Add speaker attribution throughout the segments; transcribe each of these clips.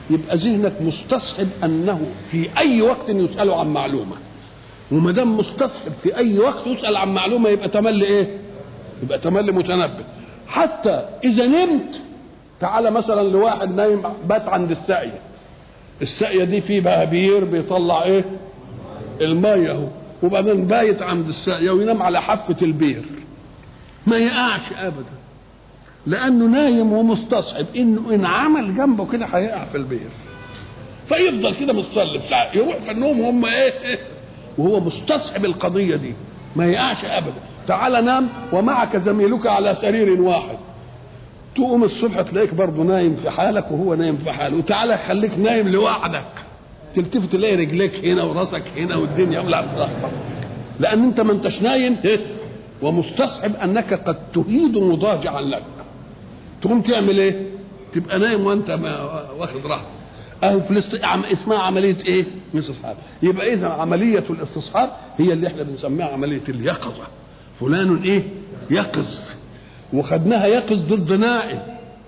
Speaker 1: يبقى ذهنك مستصحب انه في اي وقت يسال عن معلومه وما دام مستصحب في اي وقت يسال عن معلومه يبقى تملي ايه يبقى تملي متنبه حتى اذا نمت تعالى مثلا لواحد نايم بات عند الساقيه الساقيه دي في بهبير بيطلع ايه الميه اهو وبعدين بايت عند الساقيه وينام على حافه البير ما يقعش ابدا لانه نايم ومستصحب انه ان عمل جنبه كده هيقع في البير فيفضل كده متصلب ساعة يروح في النوم وهم ايه وهو مستصحب القضيه دي ما يقعش ابدا تعال نام ومعك زميلك على سرير واحد تقوم الصبح تلاقيك برضه نايم في حالك وهو نايم في حاله وتعالى خليك نايم لوحدك تلتفت تلاقي رجليك هنا وراسك هنا والدنيا ولا بتلخبط لان انت ما انتش نايم إيه؟ ومستصحب انك قد تهيد مضاجعا لك تقوم تعمل ايه تبقى نايم وانت ما واخد راحتك اهو في الاست... عم... اسمها عمليه ايه استصحاب يبقى اذا عمليه الاستصحاب هي اللي احنا بنسميها عمليه اليقظه فلان ايه يقظ وخدناها يقظ ضد نائم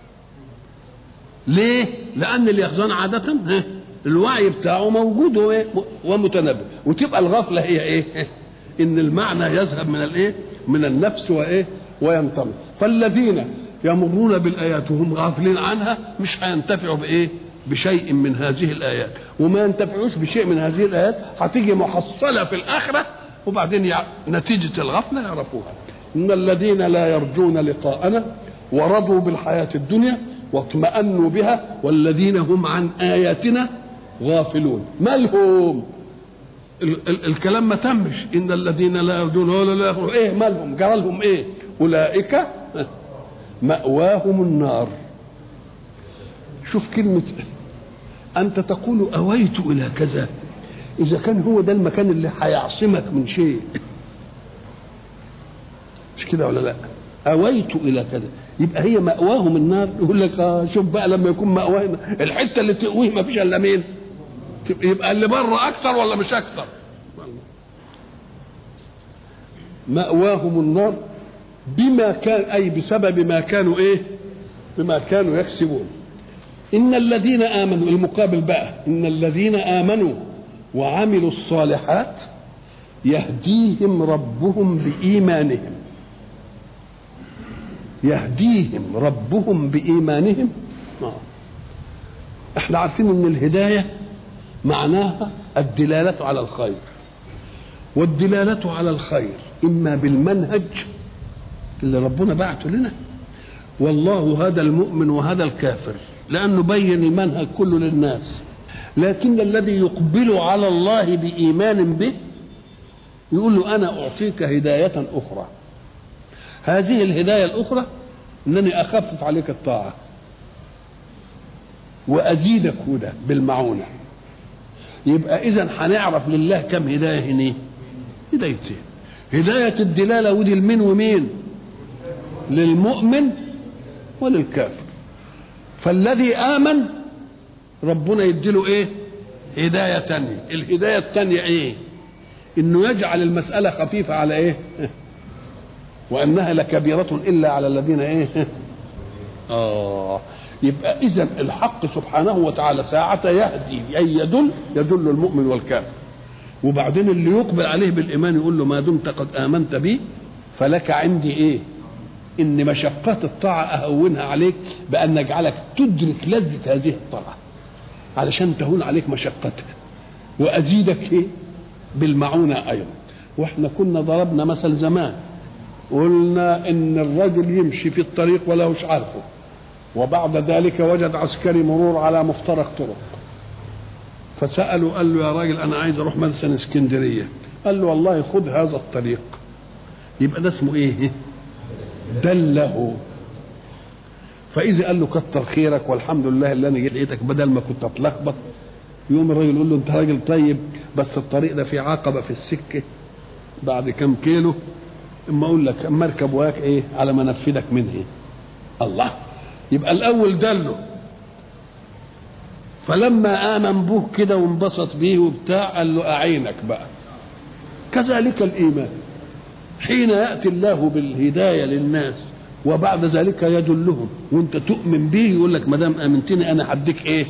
Speaker 1: ليه لان اليقظان عاده ها الوعي بتاعه موجود وإيه؟ ومتنبه وتبقى الغفله هي ايه ان المعنى يذهب من الايه من النفس وايه وينطمس فالذين يمرون بالايات وهم غافلين عنها مش هينتفعوا بايه بشيء من هذه الايات وما ينتفعوش بشيء من هذه الايات هتيجي محصله في الاخره وبعدين يع... نتيجه الغفله يعرفوها ان الذين لا يرجون لقاءنا ورضوا بالحياه الدنيا واطمأنوا بها والذين هم عن اياتنا غافلون مالهم ال- ال- الكلام ما تمش ان الذين لا يرجون ولا لا يخرجون ايه مالهم جرى لهم ايه اولئك مأواهم النار شوف كلمة أنت تقول أويت إلى كذا إذا كان هو ده المكان اللي هيعصمك من شيء مش كده ولا لا أويت إلى كذا يبقى هي مأواهم النار يقول لك آه شوف بقى لما يكون مأواهم الحتة اللي تقويه ما فيش إلا مين يبقى اللي بره أكثر ولا مش أكثر مأواهم النار بما كان أي بسبب ما كانوا إيه بما كانوا يكسبون إن الذين آمنوا المقابل بقى إن الذين آمنوا وعملوا الصالحات يهديهم ربهم بإيمانهم يهديهم ربهم بإيمانهم آه. احنا عارفين ان الهداية معناها الدلالة على الخير والدلالة على الخير إما بالمنهج اللي ربنا بعته لنا والله هذا المؤمن وهذا الكافر لأنه بين المنهج كله للناس لكن الذي يقبل على الله بإيمان به يقول له أنا أعطيك هداية أخرى هذه الهداية الأخرى أنني أخفف عليك الطاعة وأزيدك هدى بالمعونة يبقى إذا هنعرف لله كم هداية هنا هدايتين هداية الدلالة ودي المين ومين للمؤمن وللكافر فالذي آمن ربنا يديله ايه هداية تانية الهداية التانية ايه انه يجعل المسألة خفيفة على ايه وانها لكبيرة الا على الذين ايه اه يبقى اذا الحق سبحانه وتعالى ساعة يهدي اي يدل يدل المؤمن والكافر وبعدين اللي يقبل عليه بالايمان يقول له ما دمت قد امنت بي فلك عندي ايه ان مشقات الطاعه اهونها عليك بان اجعلك تدرك لذه هذه الطاعه علشان تهون عليك مشقتها وازيدك ايه بالمعونه ايضا واحنا كنا ضربنا مثل زمان قلنا ان الرجل يمشي في الطريق ولا مش عارفه وبعد ذلك وجد عسكري مرور على مفترق طرق فسأله قال له يا راجل أنا عايز أروح مثلا اسكندرية قال له والله خذ هذا الطريق يبقى ده اسمه إيه؟ دله فإذا قال له كتر خيرك والحمد لله اللي أنا جيت لقيتك بدل ما كنت أتلخبط يوم الراجل يقول له أنت راجل طيب بس الطريق ده فيه عقبة في السكة بعد كم كيلو اما اقول لك اما اركب وياك ايه على ما انفذك منه إيه؟ الله يبقى الاول دله فلما امن به كده وانبسط بيه وبتاع قال له اعينك بقى كذلك الايمان حين ياتي الله بالهدايه للناس وبعد ذلك يدلهم وانت تؤمن به يقول لك ما دام امنتني انا هديك ايه